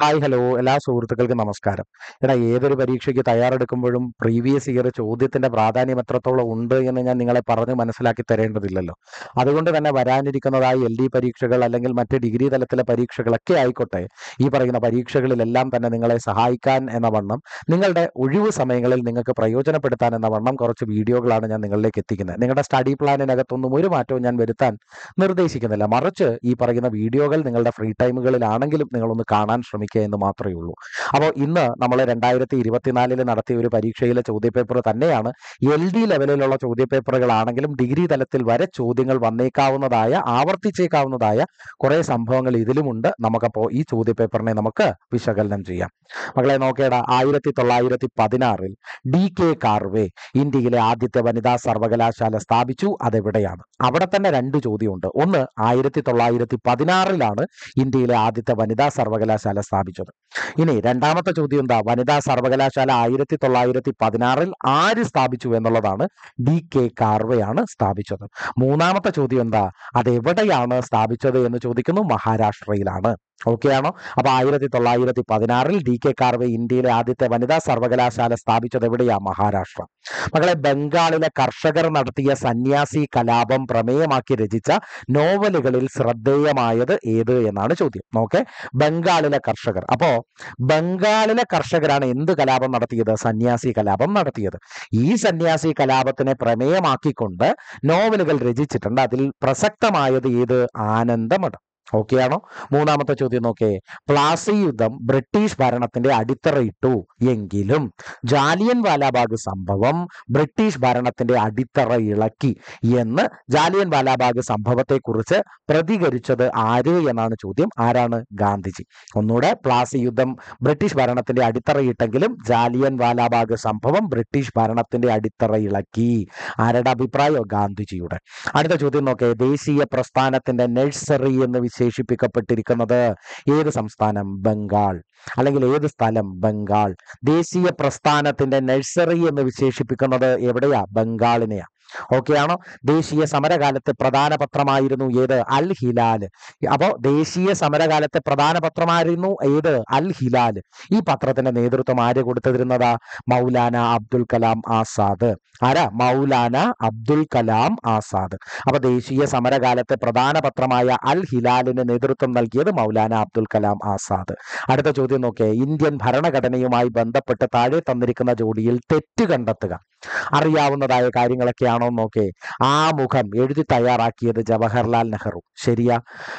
hi hello എല്ലാ സുഹൃത്തുക്കൾക്കും നമസ്കാരം എടാ ഏതൊരു പരീക്ഷയ്ക്ക് തയ്യാറെടുക്കുമ്പോഴും പ്രീവിയസ് ഇയർ ചോദ്യത്തിന്റെ പ്രാധാന്യം എത്രത്തോളം ഉണ്ട് എന്ന് ഞാൻ നിങ്ങളെ പറഞ്ഞ് മനസ്സിലാക്കി തരേണ്ടതില്ലല്ലോ അതുകൊണ്ട് തന്നെ വരാനിരിക്കുന്നതായ എൽ ഡി പരീക്ഷകൾ അല്ലെങ്കിൽ മറ്റ് ഡിഗ്രി തലത്തിലെ പരീക്ഷകളൊക്കെ ആയിക്കോട്ടെ ഈ പറയുന്ന പരീക്ഷകളിലെല്ലാം തന്നെ നിങ്ങളെ സഹായിക്കാൻ എന്ന വണ്ണം നിങ്ങളുടെ ഒഴിവ് സമയങ്ങളിൽ നിങ്ങൾക്ക് പ്രയോജനപ്പെടുത്താൻ എന്ന വണ്ണം കുറച്ച് വീഡിയോകളാണ് ഞാൻ നിങ്ങളിലേക്ക് എത്തിക്കുന്നത് നിങ്ങളുടെ സ്റ്റഡി പ്ലാനിനകത്തൊന്നും ഒരു മാറ്റവും ഞാൻ വരുത്താൻ നിർദ്ദേശിക്കുന്നില്ല മറിച്ച് ഈ പറയുന്ന വീഡിയോകൾ നിങ്ങളുടെ ഫ്രീ ടൈമുകളിലാണെങ്കിലും നിങ്ങളൊന്ന് കാണാൻ ശ്രമിക്കുക എന്ന് മാത്രമേ ഉള്ളൂ അപ്പോൾ ഇന്ന് നമ്മൾ രണ്ടായിരത്തി ഇരുപത്തിനാലിൽ നടത്തിയ ഒരു പരീക്ഷയിലെ ചോദ്യപേപ്പർ തന്നെയാണ് എൽ ഡി ലെവലിലുള്ള ചോദ്യപേപ്പറുകളാണെങ്കിലും ഡിഗ്രി തലത്തിൽ വരെ ചോദ്യങ്ങൾ വന്നേക്കാവുന്നതായ ആവർത്തിച്ചേക്കാവുന്നതായ കുറെ സംഭവങ്ങൾ ഇതിലുമുണ്ട് നമുക്കപ്പോൾ ഈ ചോദ്യപേപ്പറിനെ നമുക്ക് വിശകലനം ചെയ്യാം മകളെ നോക്കേടാ ആയിരത്തി തൊള്ളായിരത്തി പതിനാറിൽ ഡി കെ കാർവേ ഇന്ത്യയിലെ ആദ്യത്തെ വനിതാ സർവകലാശാല സ്ഥാപിച്ചു അതെവിടെയാണ് അവിടെ തന്നെ രണ്ട് ചോദ്യമുണ്ട് ഒന്ന് ആയിരത്തി തൊള്ളായിരത്തി പതിനാറിലാണ് ഇന്ത്യയിലെ ആദ്യത്തെ വനിതാ സർവകലാശാല സ്ഥാപിച്ചത് ഇനി രണ്ടാമത്തെ ചോദ്യം എന്താ വനിതാ സർവകലാശാല ആയിരത്തി തൊള്ളായിരത്തി പതിനാറിൽ ആര് സ്ഥാപിച്ചു എന്നുള്ളതാണ് ഡി കെ കാർവെയാണ് സ്ഥാപിച്ചത് മൂന്നാമത്തെ ചോദ്യം എന്താ അതെവിടെയാണ് സ്ഥാപിച്ചത് എന്ന് ചോദിക്കുന്നു മഹാരാഷ്ട്രയിലാണ് ഓക്കെ ആണോ അപ്പൊ ആയിരത്തി തൊള്ളായിരത്തി പതിനാറിൽ ഡി കെ കാർവെ ഇന്ത്യയിലെ ആദ്യത്തെ വനിതാ സർവകലാശാല സ്ഥാപിച്ചത് എവിടെയാ മഹാരാഷ്ട്ര മകളെ ബംഗാളിലെ കർഷകർ നടത്തിയ സന്യാസി കലാപം പ്രമേയമാക്കി രചിച്ച നോവലുകളിൽ ശ്രദ്ധേയമായത് ഏത് എന്നാണ് ചോദ്യം നോക്കെ ബംഗാളിലെ കർഷകർ അപ്പോ ബംഗാളിലെ കർഷകരാണ് എന്ത് കലാപം നടത്തിയത് സന്യാസി കലാപം നടത്തിയത് ഈ സന്യാസി കലാപത്തിനെ പ്രമേയമാക്കിക്കൊണ്ട് നോവലുകൾ രചിച്ചിട്ടുണ്ട് അതിൽ പ്രസക്തമായത് ഏത് ആനന്ദമഠം ഓക്കെ ആണോ മൂന്നാമത്തെ ചോദ്യം നോക്കേ പ്ലാസി യുദ്ധം ബ്രിട്ടീഷ് ഭരണത്തിന്റെ അടിത്തറയിട്ടു എങ്കിലും ജാലിയൻ വാലാബാഗ് സംഭവം ബ്രിട്ടീഷ് ഭരണത്തിന്റെ അടിത്തറ ഇളക്കി എന്ന് ജാലിയൻ വാലാബാഗ് സംഭവത്തെക്കുറിച്ച് പ്രതികരിച്ചത് ആര് എന്നാണ് ചോദ്യം ആരാണ് ഗാന്ധിജി ഒന്നുകൂടെ പ്ലാസി യുദ്ധം ബ്രിട്ടീഷ് ഭരണത്തിന്റെ അടിത്തറയിട്ടെങ്കിലും ജാലിയൻ വാലാബാഗ് സംഭവം ബ്രിട്ടീഷ് ഭരണത്തിന്റെ അടിത്തറ ഇളക്കി ആരുടെ അഭിപ്രായം ഗാന്ധിജിയുടെ അടുത്ത ചോദ്യം നോക്കേ ദേശീയ പ്രസ്ഥാനത്തിന്റെ നഴ്സറി എന്ന് വിശേഷിപ്പിക്കപ്പെട്ടിരിക്കുന്നത് ഏത് സംസ്ഥാനം ബംഗാൾ അല്ലെങ്കിൽ ഏത് സ്ഥലം ബംഗാൾ ദേശീയ പ്രസ്ഥാനത്തിന്റെ നഴ്സറി എന്ന് വിശേഷിപ്പിക്കുന്നത് എവിടെയാ ബംഗാളിനെയാ ഓക്കെ ആണോ ദേശീയ സമരകാലത്തെ പ്രധാന പത്രമായിരുന്നു ഏത് അൽ ഹിലാൽ അപ്പോ ദേശീയ സമരകാലത്തെ പ്രധാന പത്രമായിരുന്നു ഏത് അൽ ഹിലാൽ ഈ പത്രത്തിന്റെ നേതൃത്വം ആര് കൊടുത്തിരുന്നതാ മൗലാന അബ്ദുൽ കലാം ആസാദ് ആരാ മൗലാന അബ്ദുൽ കലാം ആസാദ് അപ്പൊ ദേശീയ സമരകാലത്തെ പ്രധാന പത്രമായ അൽ ഹിലാലിന് നേതൃത്വം നൽകിയത് മൗലാന അബ്ദുൽ കലാം ആസാദ് അടുത്ത ചോദ്യം നോക്കേ ഇന്ത്യൻ ഭരണഘടനയുമായി ബന്ധപ്പെട്ട് താഴെ തന്നിരിക്കുന്ന ജോഡിയിൽ തെറ്റ് കണ്ടെത്തുക അറിയാവുന്നതായ കാര്യങ്ങളൊക്കെയാണോ നോക്കേ ആ മുഖം എഴുതി തയ്യാറാക്കിയത് ജവഹർലാൽ നെഹ്റു ശരിയാ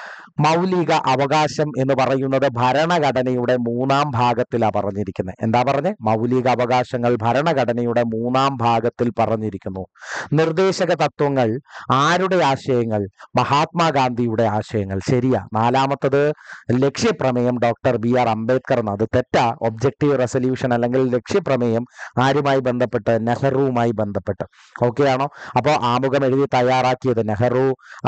മൗലിക അവകാശം എന്ന് പറയുന്നത് ഭരണഘടനയുടെ മൂന്നാം ഭാഗത്തിലാ പറഞ്ഞിരിക്കുന്നത് എന്താ പറഞ്ഞേ മൗലിക അവകാശങ്ങൾ ഭരണഘടനയുടെ മൂന്നാം ഭാഗത്തിൽ പറഞ്ഞിരിക്കുന്നു നിർദ്ദേശക തത്വങ്ങൾ ആരുടെ ആശയങ്ങൾ മഹാത്മാഗാന്ധിയുടെ ആശയങ്ങൾ ശരിയാ നാലാമത്തത് ലക്ഷ്യപ്രമേയം ഡോക്ടർ ബി ആർ അംബേദ്കർ എന്ന് അത് തെറ്റാ ഒബ്ജക്റ്റീവ് റെസൊല്യൂഷൻ അല്ലെങ്കിൽ ലക്ഷ്യപ്രമേയം ആരുമായി ബന്ധപ്പെട്ട് നെഹ്റുവുമായി ബന്ധപ്പെട്ട് ഓക്കെ ആണോ അപ്പോൾ ആമുഖം എഴുതി തയ്യാറാക്കിയത് നെഹ്റു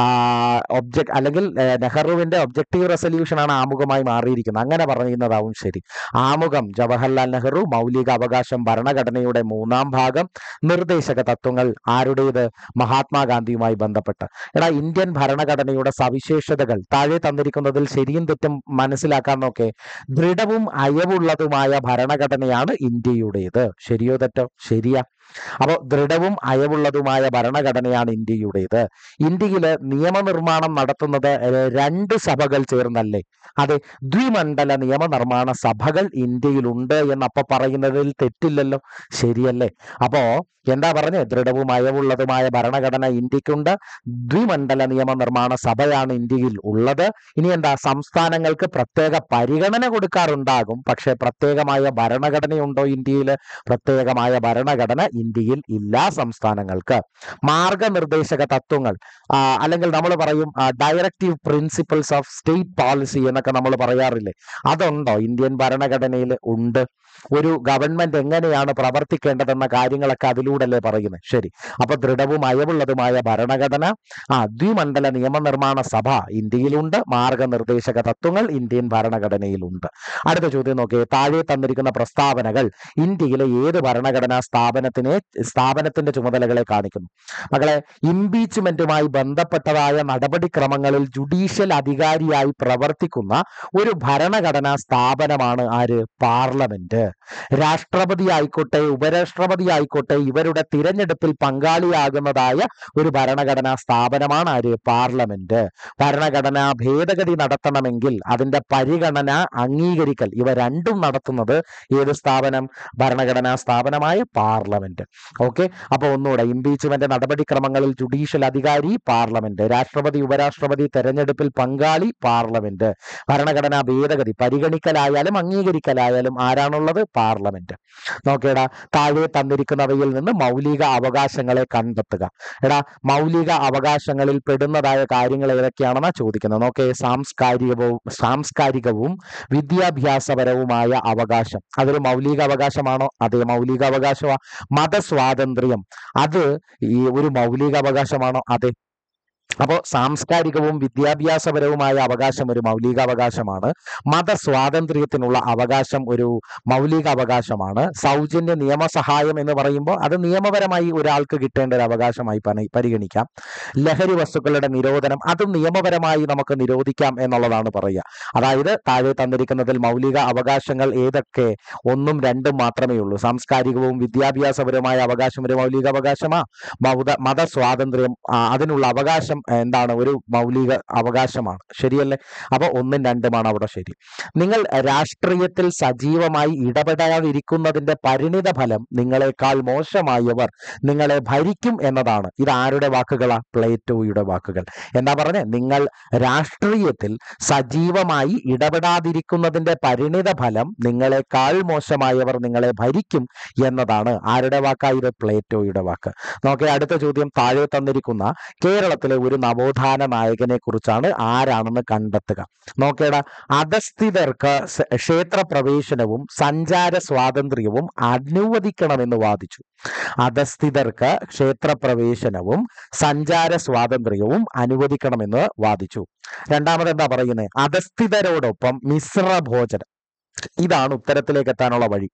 ഒബ്ജക്ട് അല്ലെങ്കിൽ ഏഹ്, നെഹ്റുവിന്റെ ഒബ്ജക്റ്റീവ് റെസൊല്യൂഷൻ ആണ് ആമുഖമായി മാറിയിരിക്കുന്നത് അങ്ങനെ പറയുന്നതാവും ശരി ആമുഖം ജവഹർലാൽ നെഹ്റു മൗലിക അവകാശം ഭരണഘടനയുടെ മൂന്നാം ഭാഗം നിർദ്ദേശക തത്വങ്ങൾ ആരുടേത് മഹാത്മാഗാന്ധിയുമായി ബന്ധപ്പെട്ട് എടാ ഇന്ത്യൻ ഭരണഘടനയുടെ സവിശേഷതകൾ താഴെ തന്നിരിക്കുന്നതിൽ ശരിയും തെറ്റും മനസ്സിലാക്കാൻ നോക്കെ ദൃഢവും അയവുള്ളതുമായ ഭരണഘടനയാണ് ഇന്ത്യയുടേത് ശരിയോ തെറ്റോ ശരിയാ അപ്പോൾ ദൃഢവും അയവുള്ളതുമായ ഭരണഘടനയാണ് ഇന്ത്യയുടേത് ഇന്ത്യയില് നിയമനിർമ്മാണം നടത്തുന്നത് ഏഹ്, രണ്ട് സഭകൾ ചേർന്നല്ലേ അതെ ദ്വിമണ്ഡല നിയമനിർമ്മാണ സഭകൾ ഇന്ത്യയിലുണ്ട് എന്നപ്പ പറയുന്നതിൽ തെറ്റില്ലല്ലോ ശരിയല്ലേ അപ്പോ എന്താ പറഞ്ഞേ ദൃഢവും അയവുള്ളതുമായ ഭരണഘടന ഇന്ത്യക്കുണ്ട് ദ്വിമണ്ഡല നിയമനിർമ്മാണ സഭയാണ് ഇന്ത്യയിൽ ഉള്ളത് ഇനി എന്താ സംസ്ഥാനങ്ങൾക്ക് പ്രത്യേക പരിഗണന കൊടുക്കാറുണ്ടാകും പക്ഷെ പ്രത്യേകമായ ഭരണഘടനയുണ്ടോ ഇന്ത്യയിൽ പ്രത്യേകമായ ഭരണഘടന ഇന്ത്യയിൽ ഇല്ല സംസ്ഥാനങ്ങൾക്ക് മാർഗനിർദ്ദേശക തത്വങ്ങൾ ആ, അല്ലെങ്കിൽ നമ്മൾ പറയും directive principles of state policy എന്നൊക്കെ നമ്മൾ പറയാറില്ലേ അതുണ്ടോ ഇന്ത്യൻ ഭരണഘടനയിൽ ഉണ്ട് ഒരു ഗവൺമെന്റ് എങ്ങനെയാണ് പ്രവർത്തിക്കേണ്ടതെന്ന കാര്യങ്ങളൊക്കെ അതിലൂടെയല്ലേ പറയുന്നത് ശരി അപ്പൊ ദൃഢവും അയവുള്ളതുമായ ഭരണഘടന ആ ദ്വിമണ്ഡല നിയമനിർമ്മാണ സഭ ഇന്ത്യയിലുണ്ട് മാർഗനിർദ്ദേശക തത്വങ്ങൾ ഇന്ത്യൻ ഭരണഘടനയിലുണ്ട് അടുത്ത ചോദ്യം നോക്കിയേ താഴെ തന്നിരിക്കുന്ന പ്രസ്താവനകൾ ഇന്ത്യയിലെ ഏത് ഭരണഘടനാ സ്ഥാപനത്തിന് സ്ഥാപനത്തിനെ സ്ഥാപനത്തിന്റെ ചുമതലകളെ കാണിക്കുന്നു മകളെ ഇംപീച്ച്മെന്റുമായി ബന്ധപ്പെട്ടതായ നടപടിക്രമങ്ങളിൽ ജുഡീഷ്യൽ അധികാരിയായി പ്രവർത്തിക്കുന്ന ഒരു ഭരണഘടനാ സ്ഥാപനമാണ് ആര് പാർലമെന്റ് രാഷ്ട്രപതി ആയിക്കോട്ടെ ഉപരാഷ്ട്രപതി ആയിക്കോട്ടെ ഇവരുടെ തിരഞ്ഞെടുപ്പിൽ പങ്കാളിയാകുന്നതായ ഒരു ഭരണഘടനാ സ്ഥാപനമാണ് ആര് പാർലമെന്റ് ഭരണഘടനാ ഭേദഗതി നടത്തണമെങ്കിൽ അതിന്റെ പരിഗണന അംഗീകരിക്കൽ ഇവ രണ്ടും നടത്തുന്നത് ഏത് സ്ഥാപനം ഭരണഘടനാ സ്ഥാപനമായ പാർലമെന്റ് ഓക്കെ അപ്പൊ ഒന്നുകൂടെ ഇംപീച്ച്മെന്റ് നടപടിക്രമങ്ങളിൽ ജുഡീഷ്യൽ അധികാരി പാർലമെന്റ് രാഷ്ട്രപതി ഉപരാഷ്ട്രപതി തെരഞ്ഞെടുപ്പിൽ പങ്കാളി പാർലമെന്റ് ഭരണഘടനാ ഭേദഗതി പരിഗണിക്കലായാലും അംഗീകരിക്കലായാലും ആരാണുള്ളത് പാർലമെന്റ് നോക്കേടാ താഴെ തന്നിരിക്കുന്നവയിൽ നിന്ന് മൗലിക അവകാശങ്ങളെ കണ്ടെത്തുക എടാ മൗലിക അവകാശങ്ങളിൽ പെടുന്നതായ കാര്യങ്ങൾ ഏതൊക്കെയാണെന്നാ ചോദിക്കുന്നത് നോക്കേ സാംസ്കാരികവും സാംസ്കാരികവും വിദ്യാഭ്യാസപരവുമായ അവകാശം അതൊരു മൗലിക അവകാശമാണോ അതേ മൗലിക അവകാശമാ മതസ്വാതന്ത്ര്യം അത് ഈ ഒരു മൗലിക അവകാശമാണോ അതെ അപ്പോൾ സാംസ്കാരികവും വിദ്യാഭ്യാസപരവുമായ അവകാശം ഒരു മൗലിക അവകാശമാണ് മതസ്വാതന്ത്ര്യത്തിനുള്ള അവകാശം ഒരു മൗലിക അവകാശമാണ് സൗജന്യ നിയമസഹായം എന്ന് പറയുമ്പോൾ അത് നിയമപരമായി ഒരാൾക്ക് കിട്ടേണ്ട ഒരു അവകാശമായി പരി- പരിഗണിക്കാം ലഹരി വസ്തുക്കളുടെ നിരോധനം അതും നിയമപരമായി നമുക്ക് നിരോധിക്കാം എന്നുള്ളതാണ് പറയുക അതായത് താഴെ തന്നിരിക്കുന്നതിൽ മൗലിക അവകാശങ്ങൾ ഏതൊക്കെ ഒന്നും രണ്ടും മാത്രമേ ഉള്ളൂ സാംസ്കാരികവും വിദ്യാഭ്യാസപരവുമായ അവകാശം ഒരു മൗലിക അവകാശമാ മൗത മതസ്വാതന്ത്ര്യം ആ, അതിനുള്ള അവകാശം എന്താണ് ഒരു മൗലിക അവകാശമാണ് ശരിയല്ലേ അപ്പൊ ഒന്നും രണ്ടുമാണ് അവിടെ ശരി നിങ്ങൾ രാഷ്ട്രീയത്തിൽ സജീവമായി ഇടപെടാതിരിക്കുന്നതിന്റെ പരിണിത ഫലം നിങ്ങളെക്കാൾ മോശമായവർ നിങ്ങളെ ഭരിക്കും എന്നതാണ് ഇത് ആരുടെ വാക്കുകളാ പ്ലേറ്റോയുടെ വാക്കുകൾ എന്താ പറഞ്ഞേ നിങ്ങൾ രാഷ്ട്രീയത്തിൽ സജീവമായി ഇടപെടാതിരിക്കുന്നതിന്റെ പരിണിത ഫലം നിങ്ങളെക്കാൾ മോശമായവർ നിങ്ങളെ ഭരിക്കും എന്നതാണ് ആരുടെ വാക്കായത് പ്ലേറ്റോയുടെ വാക്ക് നോക്കേ അടുത്ത ചോദ്യം താഴെ തന്നിരിക്കുന്ന കേരളത്തിലെ ഒരു നവോത്ഥാന നായകനെ കുറിച്ചാണ് ആരാണെന്ന് കണ്ടെത്തുക നോക്കേടാ അധസ്ഥിതർക്ക് സ- ക്ഷേത്ര പ്രവേശനവും സഞ്ചാര സ്വാതന്ത്ര്യവും അനുവദിക്കണമെന്ന് വാദിച്ചു അധസ്ഥിതർക്ക് ക്ഷേത്ര പ്രവേശനവും സഞ്ചാര സ്വാതന്ത്ര്യവും അനുവദിക്കണമെന്ന് വാദിച്ചു രണ്ടാമത് എന്താ പറയുന്നത് അധസ്ഥിതരോടൊപ്പം മിശ്ര ഭോജനം ഇതാണ് ഉത്തരത്തിലേക്ക് എത്താനുള്ള വഴി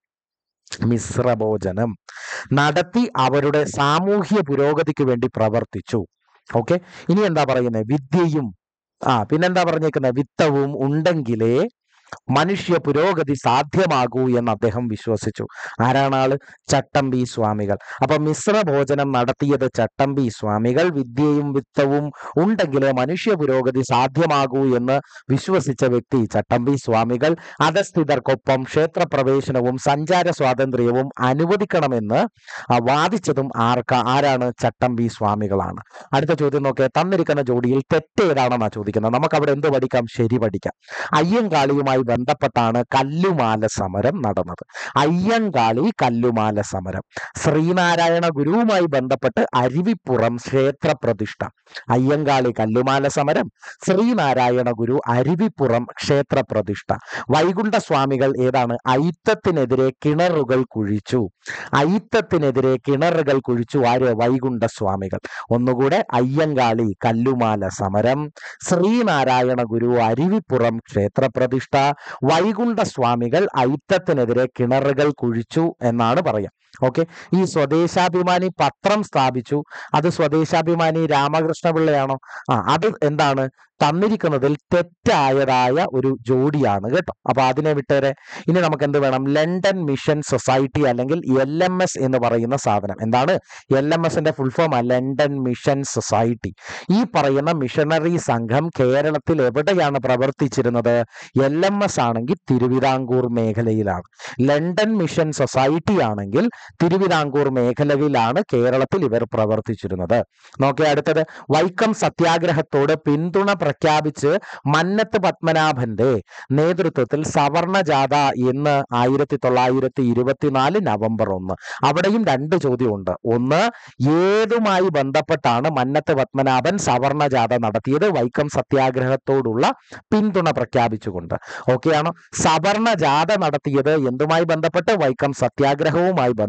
മിശ്രഭോജനം നടത്തി അവരുടെ സാമൂഹ്യ പുരോഗതിക്ക് വേണ്ടി പ്രവർത്തിച്ചു ഓക്കെ ഇനി എന്താ പറയുന്നത് വിദ്യയും ആ പിന്നെന്താ പറഞ്ഞേക്കുന്നത് വിത്തവും ഉണ്ടെങ്കിലേ മനുഷ്യ പുരോഗതി സാധ്യമാകൂ എന്ന് അദ്ദേഹം വിശ്വസിച്ചു ആരാണ് ആള് ചട്ടമ്പി സ്വാമികൾ അപ്പൊ മിശ്ര ഭോജനം നടത്തിയത് ചട്ടമ്പി സ്വാമികൾ വിദ്യയും വിത്തവും ഉണ്ടെങ്കിലേ മനുഷ്യ പുരോഗതി സാധ്യമാകൂ എന്ന് വിശ്വസിച്ച വ്യക്തി ചട്ടമ്പി സ്വാമികൾ അധസ്ഥിതർക്കൊപ്പം ക്ഷേത്രപ്രവേശനവും സഞ്ചാര സ്വാതന്ത്ര്യവും അനുവദിക്കണമെന്ന് ആ, വാദിച്ചതും ആർക്ക ആരാണ് ചട്ടമ്പി സ്വാമികളാണ് അടുത്ത ചോദ്യം നോക്കിയ തന്നിരിക്കുന്ന ജോഡിയിൽ തെറ്റ് ഏതാണെന്നാ ചോദിക്കുന്നത് നമുക്ക് അവിടെ എന്ത് പഠിക്കാം ശരി പഠിക്കാം അയ്യങ്കാളിയുമായി ബന്ധപ്പെട്ടാണ് കല്ലുമാല സമരം നടന്നത് അയ്യങ്കാളി കല്ലുമാല സമരം ശ്രീനാരായണ ഗുരുവുമായി ബന്ധപ്പെട്ട് അരുവിപ്പുറം ക്ഷേത്ര പ്രതിഷ്ഠ അയ്യങ്കാളി കല്ലുമാല സമരം ശ്രീനാരായണ ഗുരു അരുവിപ്പുറം ക്ഷേത്ര പ്രതിഷ്ഠ വൈകുണ്ഠ സ്വാമികൾ ഏതാണ് ഐത്തത്തിനെതിരെ കിണറുകൾ കുഴിച്ചു ഐത്തത്തിനെതിരെ കിണറുകൾ കുഴിച്ചു ആര് വൈകുണ്ഠ സ്വാമികൾ ഒന്നുകൂടെ അയ്യങ്കാളി കല്ലുമാല സമരം ശ്രീനാരായണ ഗുരു അരുവിപ്പുറം ക്ഷേത്രപ്രതിഷ്ഠ വൈകുണ്ഠ സ്വാമികൾ ഐത്തത്തിനെതിരെ കിണറുകൾ കുഴിച്ചു എന്നാണ് പറയാം ഓക്കെ ഈ സ്വദേശാഭിമാനി പത്രം സ്ഥാപിച്ചു അത് സ്വദേശാഭിമാനി രാമകൃഷ്ണ പിള്ളയാണോ ആ അത് എന്താണ് തന്നിരിക്കുന്നതിൽ തെറ്റായതായ ഒരു ജോഡിയാണ് കേട്ടോ അപ്പൊ അതിനെ വിട്ടേരെ ഇനി നമുക്ക് എന്ത് വേണം ലണ്ടൻ മിഷൻ സൊസൈറ്റി അല്ലെങ്കിൽ എൽ എം എസ് എന്ന് പറയുന്ന സാധനം എന്താണ് എൽ എം എസിന്റെ full form London mission society ഈ പറയുന്ന മിഷണറി സംഘം കേരളത്തിൽ എവിടെയാണ് പ്രവർത്തിച്ചിരുന്നത് എൽ എം എസ് ആണെങ്കിൽ തിരുവിതാംകൂർ മേഖലയിലാണ് ലണ്ടൻ മിഷൻ സൊസൈറ്റി ആണെങ്കിൽ തിരുവിതാംകൂർ മേഖലയിലാണ് കേരളത്തിൽ ഇവർ പ്രവർത്തിച്ചിരുന്നത് നോക്കിയ അടുത്തത് വൈക്കം സത്യാഗ്രഹത്തോട് പിന്തുണ പ്രഖ്യാപിച്ച് മന്നത്ത് പത്മനാഭന്റെ നേതൃത്വത്തിൽ സവർണ ജാഥ എന്ന് ആയിരത്തി തൊള്ളായിരത്തി ഇരുപത്തിനാല് നവംബർ ഒന്ന് അവിടെയും രണ്ട് ചോദ്യമുണ്ട് ഒന്ന് ഏതുമായി ബന്ധപ്പെട്ടാണ് മന്നത്ത് പത്മനാഭൻ സവർണ ജാഥ നടത്തിയത് വൈക്കം സത്യാഗ്രഹത്തോടുള്ള പിന്തുണ പ്രഖ്യാപിച്ചുകൊണ്ട് ഓക്കെയാണോ സവർണ ജാഥ നടത്തിയത് എന്തുമായി ബന്ധപ്പെട്ട് വൈക്കം സത്യാഗ്രഹവുമായി ബന്ധപ്പെട്ട്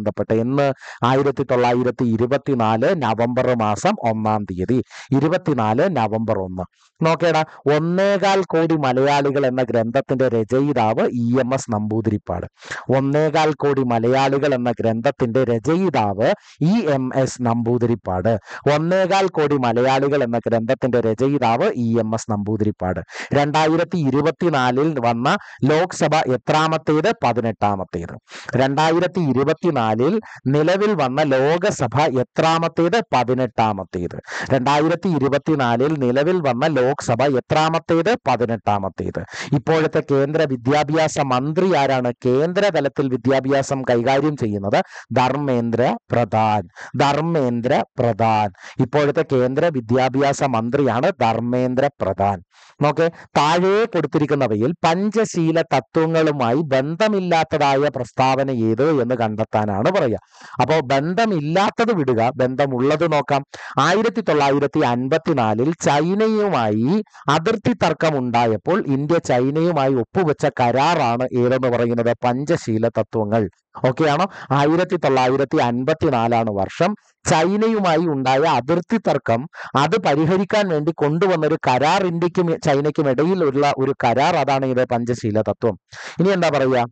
ബന്ധപ്പെട്ട് എന്ന് ആയിരത്തി തൊള്ളായിരത്തി ഇരുപത്തിനാല് നവംബർ മാസം ഒന്നാം തീയതി ഇരുപത്തിനാല് നവംബർ ഒന്ന് നോക്കേടാ ഒന്നേകാൽ കോടി മലയാളികൾ എന്ന ഗ്രന്ഥത്തിന്റെ രചയിതാവ് ഇ എം എസ് നമ്പൂതിരിപ്പാട് ഒന്നേകാൽ കോടി മലയാളികൾ എന്ന ഗ്രന്ഥത്തിന്റെ രചയിതാവ് ഇ എം എസ് നമ്പൂതിരിപ്പാട് ഒന്നേകാൽ കോടി മലയാളികൾ എന്ന ഗ്രന്ഥത്തിന്റെ രചയിതാവ് ഇ എം എസ് നമ്പൂതിരിപ്പാട് രണ്ടായിരത്തി ഇരുപത്തിനാലിൽ വന്ന ലോക്സഭ എത്രാമത്തേത് പതിനെട്ടാമത്തേത് രണ്ടായിരത്തി ഇരുപത്തിനാലിൽ നിലവിൽ വന്ന ലോകസഭ എത്രാമത്തേത് പതിനെട്ടാമത്തേത് രണ്ടായിരത്തി ഇരുപത്തിനാലിൽ നിലവിൽ വന്ന ലോക്സഭ എത്രാമത്തേത് പതിനെട്ടാമത്തേത് ഇപ്പോഴത്തെ കേന്ദ്ര വിദ്യാഭ്യാസ മന്ത്രി ആരാണ് കേന്ദ്ര തലത്തിൽ വിദ്യാഭ്യാസം കൈകാര്യം ചെയ്യുന്നത് ധർമ്മേന്ദ്ര പ്രധാൻ ധർമ്മേന്ദ്ര പ്രധാൻ ഇപ്പോഴത്തെ കേന്ദ്ര വിദ്യാഭ്യാസ മന്ത്രിയാണ് ധർമ്മേന്ദ്ര പ്രധാൻ നോക്കെ താഴെ കൊടുത്തിരിക്കുന്നവയിൽ പഞ്ചശീല തത്വങ്ങളുമായി ബന്ധമില്ലാത്തതായ പ്രസ്താവന ഏത് എന്ന് കണ്ടെത്താനാണ് പറയുക അപ്പോൾ ബന്ധമില്ലാത്തത് വിടുക ബന്ധമുള്ളത് നോക്കാം ആയിരത്തി തൊള്ളായിരത്തി അൻപത്തിനാലിൽ ചൈനയുമായി അതിർത്തി തർക്കം ഉണ്ടായപ്പോൾ ഇന്ത്യ ചൈനയുമായി ഒപ്പുവെച്ച കരാറാണ് ഏതെന്ന് പറയുന്നത് പഞ്ചശീല തത്വങ്ങൾ ഓക്കെയാണോ ആയിരത്തി തൊള്ളായിരത്തി അൻപത്തിനാലാണ് വർഷം ചൈനയുമായി ഉണ്ടായ അതിർത്തി തർക്കം അത് പരിഹരിക്കാൻ വേണ്ടി കൊണ്ടുവന്ന ഒരു കരാർ ഇന്ത്യക്കും ചൈനയ്ക്കും ഇടയിലുള്ള ഒരു കരാർ അതാണ് ഇത് പഞ്ചശീല തത്വം ഇനി എന്താ പറയുക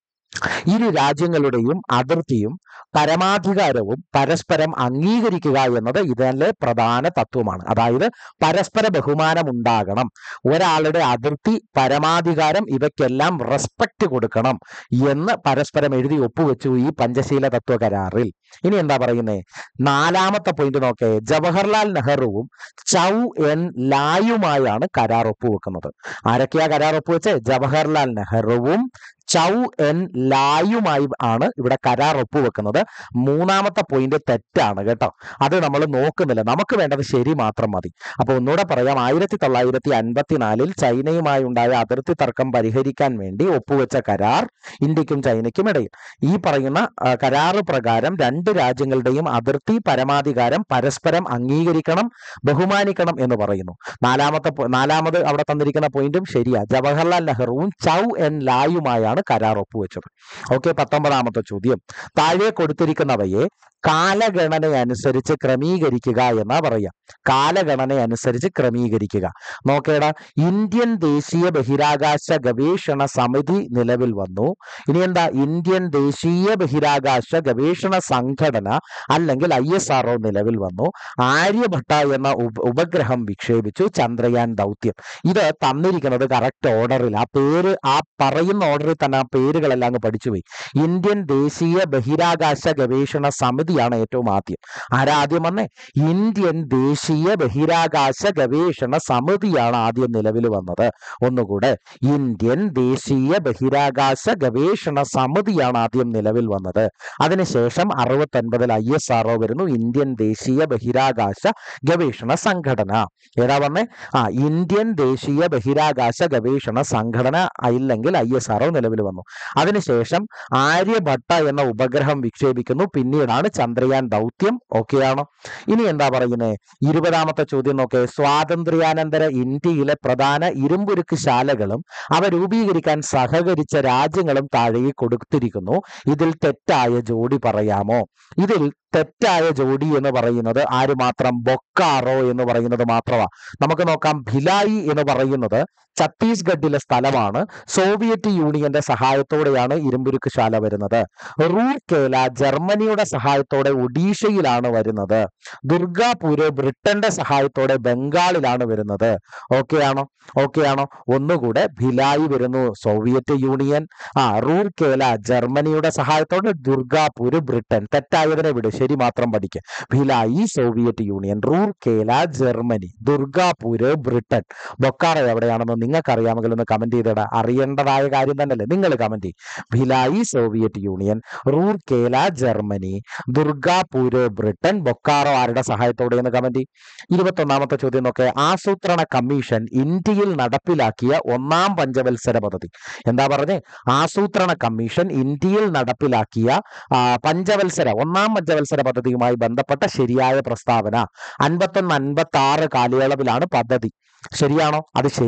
ഇരു രാജ്യങ്ങളുടെയും അതിർത്തിയും പരമാധികാരവും പരസ്പരം അംഗീകരിക്കുക എന്നത് ഇതിലെ പ്രധാന തത്വമാണ് അതായത് പരസ്പര ബഹുമാനം ഉണ്ടാകണം ഒരാളുടെ അതിർത്തി പരമാധികാരം ഇവയ്ക്കെല്ലാം റെസ്പെക്ട് കൊടുക്കണം എന്ന് പരസ്പരം എഴുതി ഒപ്പുവെച്ചു ഈ പഞ്ചശീല തത്വ കരാറിൽ ഇനി എന്താ പറയുന്നേ നാലാമത്തെ പോയിന്റ് നോക്കേ ജവഹർലാൽ നെഹ്റുവും ചൗ എൻ ലായുമായാണ് കരാർ ഒപ്പുവെക്കുന്നത് ആരൊക്കെയാ കരാർ ഒപ്പുവെച്ച് ജവഹർലാൽ നെഹ്റുവും ചൗ എൻ ലായുമായി ആണ് ഇവിടെ കരാർ ഒപ്പുവെക്കുന്നത് മൂന്നാമത്തെ പോയിന്റ് തെറ്റാണ് കേട്ടോ അത് നമ്മൾ നോക്കുന്നില്ല നമുക്ക് വേണ്ടത് ശരി മാത്രം മതി അപ്പൊ ഒന്നുകൂടെ പറയാം ആയിരത്തി തൊള്ളായിരത്തി അൻപത്തിനാലിൽ ചൈനയുമായി ഉണ്ടായ അതിർത്തി തർക്കം പരിഹരിക്കാൻ വേണ്ടി ഒപ്പുവെച്ച കരാർ ഇന്ത്യക്കും ചൈനയ്ക്കും ഇടയിൽ ഈ പറയുന്ന ആ, കരാറ് പ്രകാരം രണ്ട് രാജ്യങ്ങളുടെയും അതിർത്തി പരമാധികാരം പരസ്പരം അംഗീകരിക്കണം ബഹുമാനിക്കണം എന്ന് പറയുന്നു നാലാമത്തെ പോ- നാലാമത് അവിടെ തന്നിരിക്കുന്ന പോയിന്റും ശരിയാ ജവഹർലാൽ നെഹ്റുവും ചൗ എൻ ലായുമായാണ് കരാർ ഒപ്പുവെച്ചത് ഓക്കെ പത്തൊമ്പതാമത്തെ ചോദ്യം താഴെ കൊടുത്തിരിക്കുന്നവയെ കാലഗണന അനുസരിച്ച് ക്രമീകരിക്കുക എന്നാ പറയാ കാലഗണന അനുസരിച്ച് ക്രമീകരിക്കുക നോക്കേടാ ഇന്ത്യൻ ദേശീയ ബഹിരാകാശ ഗവേഷണ സമിതി നിലവിൽ വന്നു ഇനി എന്താ ഇന്ത്യൻ ദേശീയ ബഹിരാകാശ ഗവേഷണ സംഘടന അല്ലെങ്കിൽ ഐ എസ് ആർ നിലവിൽ വന്നു ആര്യഭട്ട എന്ന ഉപ- ഉപഗ്രഹം വിക്ഷേപിച്ചു ചന്ദ്രയാൻ ദൗത്യം ഇത് തന്നിരിക്കുന്നത് കറക്റ്റ് ഓർഡറിൽ ആ പേര് ആ പറയുന്ന ഓർഡറിൽ തന്നെ ആ പേരുകളെല്ലാം അങ്ങ് പഠിച്ചുപോയി ഇന്ത്യൻ ദേശീയ ബഹിരാകാശ ഗവേഷണ സമിതിയാണ് ഏറ്റവും ആദ്യം ആരാ ആദ്യം വന്നേ ഇന്ത്യൻ ദേശീയ ബഹിരാകാശ ഗവേഷണ സമിതിയാണ് ആദ്യം നിലവിൽ വന്നത് ഒന്നുകൂടെ ഇന്ത്യൻ ദേശീയ ബഹിരാകാശ ഗവേഷണ സമിതിയാണ് ആദ്യം നിലവിൽ വന്നത് അതിനുശേഷം അറുപത്തൊൻപതിൽ ഐ എസ് ആർ വരുന്നു ഇന്ത്യൻ ദേശീയ ബഹിരാകാശ ഗവേഷണ സംഘടന ഏതാ വന്നേ ആ ഇന്ത്യൻ ദേശീയ ബഹിരാകാശ ഗവേഷണ സംഘടന ഇല്ലെങ്കിൽ ഐ എസ് ആർ നിലവിൽ വന്നു അതിനുശേഷം ആര്യഭട്ട എന്ന ഉപഗ്രഹം വിക്ഷേപിക്കുന്നു പിന്നീടാണ് ചന്ദ്രയാൻ ദൗത്യം ഓക്കെയാണോ ഇനി എന്താ പറയുന്നത് ഇരുപതാമത്തെ ചോദ്യം നോക്കേ സ്വാതന്ത്ര്യാനന്തര ഇന്ത്യയിലെ പ്രധാന ഇരുമ്പുരുക്ക് ശാലകളും അവ രൂപീകരിക്കാൻ സഹകരിച്ച രാജ്യങ്ങളും താഴെ കൊടുത്തിരിക്കുന്നു ഇതിൽ തെറ്റായ ജോഡി പറയാമോ ഇതിൽ തെറ്റായ ജോഡി എന്ന് പറയുന്നത് ആര് മാത്രം ബൊക്കാറോ എന്ന് പറയുന്നത് മാത്രമാ നമുക്ക് നോക്കാം ഭിലായി എന്ന് പറയുന്നത് ഛത്തീസ്ഗഡിലെ സ്ഥലമാണ് സോവിയറ്റ് യൂണിയന്റെ സഹായത്തോടെയാണ് ഇരുമ്പുരുക്ക് ശാല വരുന്നത് റൂർക്കേല ജർമ്മനിയുടെ സഹായത്തോടെ ഒഡീഷയിലാണ് വരുന്നത് ദുർഗാപൂര് ബ്രിട്ടന്റെ സഹായത്തോടെ ബംഗാളിലാണ് വരുന്നത് ഓക്കെ ആണോ ഓക്കെ ആണോ ഒന്നുകൂടെ ഭിലായി വരുന്നു സോവിയറ്റ് യൂണിയൻ ആ റൂർക്കേല ജർമ്മനിയുടെ സഹായത്തോടെ ദുർഗാപൂര് ബ്രിട്ടൻ തെറ്റായതിനെ വിട് ശരി മാത്രം പഠിക്കുക Bhilai Soviet Union Rourkela Germany Durgapur Britain Bokaro എവിടെയാണെന്ന് നിങ്ങൾക്ക് അറിയാമെങ്കിൽ ഒന്ന് കമന്റ് ചെയ്തിടാ അറിയേണ്ടതായ കാര്യം തന്നെയല്ലേ നിങ്ങൾ കമന്റ് ചെയ്യും Bhilai Soviet Union Rourkela Germany Durgapur Britain Bokaro ആരുടെ സഹായത്തോടെ എന്ന് കമന്റ് ചെയ്യും ഇരുപത്തൊന്നാമത്തെ ചോദ്യം നോക്കെ ആസൂത്രണ കമ്മീഷൻ ഇന്ത്യയിൽ നടപ്പിലാക്കിയ ഒന്നാം പഞ്ചവത്സര പദ്ധതി എന്താ പറഞ്ഞേ ആസൂത്രണ കമ്മീഷൻ ഇന്ത്യയിൽ നടപ്പിലാക്കിയ ആ, പഞ്ചവത്സര ഒന്നാം പഞ്ചവത്സര പദ്ധതിയുമായി ബന്ധപ്പെട്ട ശരിയായ പ്രസ്താവന അൻപത്തൊന്ന് അൻപത്തി ആറ് കാലയളവിലാണ് പദ്ധതി ശരിയാണോ അത് ശരിയാ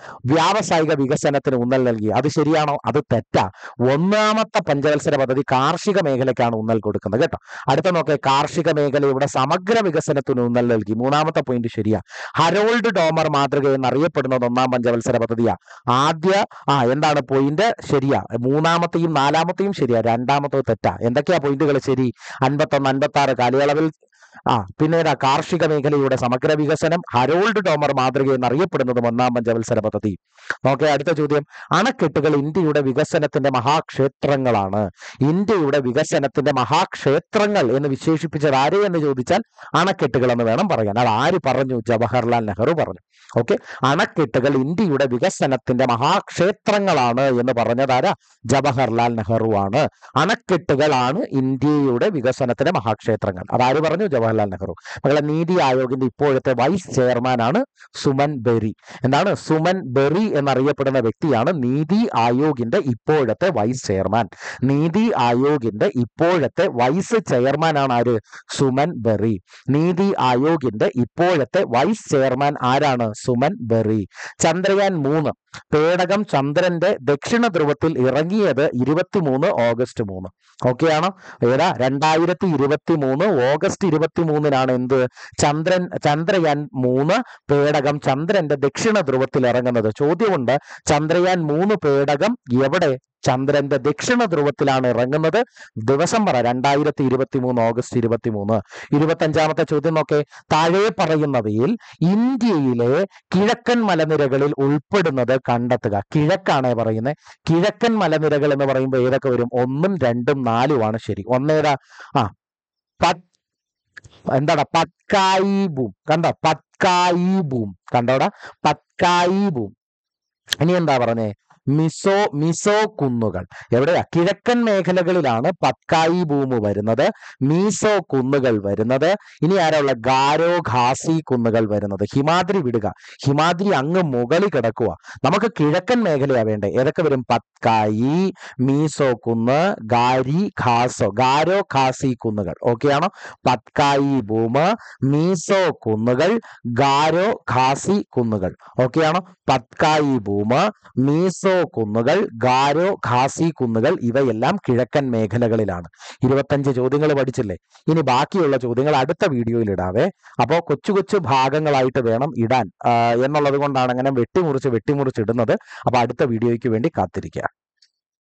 വ്യാവസായിക വികസനത്തിന് ഊന്നൽ നൽകി അത് ശരിയാണോ അത് തെറ്റാ ഒന്നാമത്തെ പഞ്ചവത്സര പദ്ധതി കാർഷിക മേഖലയ്ക്കാണ് ഊന്നൽ കൊടുക്കുന്നത് കേട്ടോ അടുത്ത നോക്കേ കാർഷിക മേഖലയുടെ സമഗ്ര വികസനത്തിന് ഊന്നൽ നൽകി മൂന്നാമത്തെ പോയിന്റ് ശരിയാ ഹരോൾഡ് ഡോമർ മാതൃക എന്നറിയപ്പെടുന്നത് ഒന്നാം പഞ്ചവത്സര പദ്ധതിയാ ആദ്യ ആ എന്താണ് പോയിന്റ് ശരിയാ മൂന്നാമത്തെയും നാലാമത്തെയും ശരിയാ രണ്ടാമത്തെ തെറ്റാ എന്തൊക്കെയാ പോയിന്റുകൾ ശരി അൻപത്തൊന്ന് അൻപത്തി ആറ് കാലയളവിൽ ആ പിന്നീട് കാർഷിക മേഖലയുടെ സമഗ്ര വികസനം ഹരോൾഡ് ഡോമർ മാതൃക എന്നറിയപ്പെടുന്നതും ഒന്നാം പഞ്ചവത്സര പദ്ധതി നോക്കെ അടുത്ത ചോദ്യം അണക്കെട്ടുകൾ ഇന്ത്യയുടെ വികസനത്തിന്റെ മഹാക്ഷേത്രങ്ങളാണ് ഇന്ത്യയുടെ വികസനത്തിന്റെ മഹാക്ഷേത്രങ്ങൾ എന്ന് വിശേഷിപ്പിച്ചത് ആര് എന്ന് ചോദിച്ചാൽ അണക്കെട്ടുകൾ എന്ന് വേണം പറയാൻ അത് ആര് പറഞ്ഞു ജവഹർലാൽ നെഹ്റു പറഞ്ഞു ഓക്കെ അണക്കെട്ടുകൾ ഇന്ത്യയുടെ വികസനത്തിന്റെ മഹാക്ഷേത്രങ്ങളാണ് എന്ന് പറഞ്ഞതാരാ ജവഹർലാൽ നെഹ്റു ആണ് അണക്കെട്ടുകളാണ് ഇന്ത്യയുടെ വികസനത്തിന്റെ മഹാക്ഷേത്രങ്ങൾ അതാര് പറഞ്ഞു ജവഹർലാൽ നെഹ്റു മകളെ നീതി ആയോഗിന്റെ ഇപ്പോഴത്തെ വൈസ് ചെയർമാനാണ് സുമൻ ബെറി എന്താണ് സുമൻ ബെറി എന്നറിയപ്പെടുന്ന വ്യക്തിയാണ് നീതി ആയോഗിന്റെ ഇപ്പോഴത്തെ വൈസ് ചെയർമാൻ നീതി ആയോഗിന്റെ ഇപ്പോഴത്തെ വൈസ് ചെയർമാൻ ആണ് ആര് സുമൻ ബെറി നീതി ആയോഗിന്റെ ഇപ്പോഴത്തെ വൈസ് ചെയർമാൻ ആരാണ് സുമൻ ബെറി ചന്ദ്രയാൻ മൂന്ന് പേടകം ചന്ദ്രന്റെ ദക്ഷിണ ധ്രുവത്തിൽ ഇറങ്ങിയത് ഇരുപത്തിമൂന്ന് ഓഗസ്റ്റ് മൂന്ന് ഓക്കെ ആണോ ഏതാ രണ്ടായിരത്തി ഇരുപത്തി മൂന്ന് ഓഗസ്റ്റ് ഇരുപത്തി മൂന്നിനാണ് എന്ത് ചന്ദ്രൻ ചന്ദ്രയാൻ മൂന്ന് പേടകം ചന്ദ്രന്റെ ദക്ഷിണ ധ്രുവത്തിൽ ഇറങ്ങുന്നത് ചോദ്യമുണ്ട് ചന്ദ്രയാൻ മൂന്ന് പേടകം എവിടെ ചന്ദ്രന്റെ ദക്ഷിണ ധ്രുവത്തിലാണ് ഇറങ്ങുന്നത് ദിവസം പറ രണ്ടായിരത്തി ഇരുപത്തി മൂന്ന് ഓഗസ്റ്റ് ഇരുപത്തി മൂന്ന് ഇരുപത്തി അഞ്ചാമത്തെ ചോദ്യം നോക്കെ താഴെ പറയുന്നവയിൽ ഇന്ത്യയിലെ കിഴക്കൻ മലനിരകളിൽ ഉൾപ്പെടുന്നത് കണ്ടെത്തുക കിഴക്കാണ് പറയുന്നത് കിഴക്കൻ മലനിരകൾ എന്ന് പറയുമ്പോൾ ഏതൊക്കെ വരും ഒന്നും രണ്ടും നാലുമാണ് ശരി ഒന്നേതാ ആ പത് എന്താടാ പത്കായി ബൂം കണ്ടോ പത്കായി ബൂം കണ്ടോടാ പത്കായി ബൂം ഇനി എന്താ പറഞ്ഞേ മിസോ മിസോ കുന്നുകൾ എവിടെയാ കിഴക്കൻ മേഖലകളിലാണ് പത്കായി ഭൂമി വരുന്നത് മീസോ കുന്നുകൾ വരുന്നത് ഇനി ആരാ ഗാരോ ഖാസി കുന്നുകൾ വരുന്നത് ഹിമാദ്രി വിടുക ഹിമാദ്രി അങ്ങ് മുകളിൽ കിടക്കുക നമുക്ക് കിഴക്കൻ മേഖലയാ വേണ്ടേ ഏതൊക്കെ വരും പത്കായി മീസോ കുന്ന് ഗാരി ഖാസോ ഗാരോ ഖാസി കുന്നുകൾ ഓക്കെ ആണോ പത്കായി ഭൂമ മീസോ കുന്നുകൾ ഗാരോ ഖാസി കുന്നുകൾ ഓക്കെ ആണോ പത്കായി ഭൂമ മീസോ കുന്നുകൾ ഗാരോ ഖാസി കുന്നുകൾ ഇവയെല്ലാം കിഴക്കൻ മേഖലകളിലാണ് ഇരുപത്തഞ്ച് ചോദ്യങ്ങൾ പഠിച്ചില്ലേ ഇനി ബാക്കിയുള്ള ചോദ്യങ്ങൾ അടുത്ത വീഡിയോയിൽ ഇടാവേ അപ്പോൾ കൊച്ചു കൊച്ചു ഭാഗങ്ങളായിട്ട് വേണം ഇടാൻ ആ, എന്നുള്ളത് കൊണ്ടാണ് അങ്ങനെ വെട്ടിമുറിച്ച് വെട്ടിമുറിച്ച് ഇടുന്നത് അപ്പോൾ അടുത്ത വീഡിയോയ്ക്ക് വേണ്ടി കാത്തിരിക്കുക